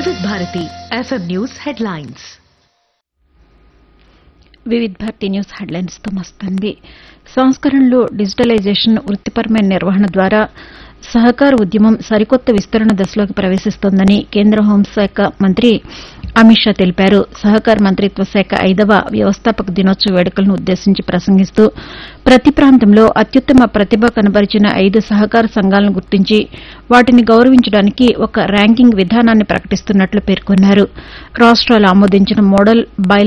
వివిధ Bharati FM news headlines Vividh Bharati news headlines తో మస్తుంది సంస్కరణలు డిజిటలైజేషన్ వృత్తిపరమైన నిర్వహణ ద్వారా సహకార ఉద్యమం సరికొత్త విస్తరణ దశలోకి ప్రవేశిస్తోందని కేంద్ర హోంశాఖ మంత్రి అమిత్ షా తెలిపారు సహకార మంత్రిత్వ శాఖ ఐదవ వ్యవస్థాపక దినోత్సవ వేడుకలను ఉద్దేశించి ప్రసంగిస్తూ ప్రతి ప్రాంతంలో అత్యుత్తమ ప్రతిభ కనబరిచిన ఐదు సహకార సంఘాలను గుర్తించి వాటిని గౌరవించడానికి ఒక ర్యాంకింగ్ విధానాన్ని ప్రకటిస్తున్నట్లు పేర్కొన్నారు రాష్ట్రాలు ఆమోదించిన మోడల్ బై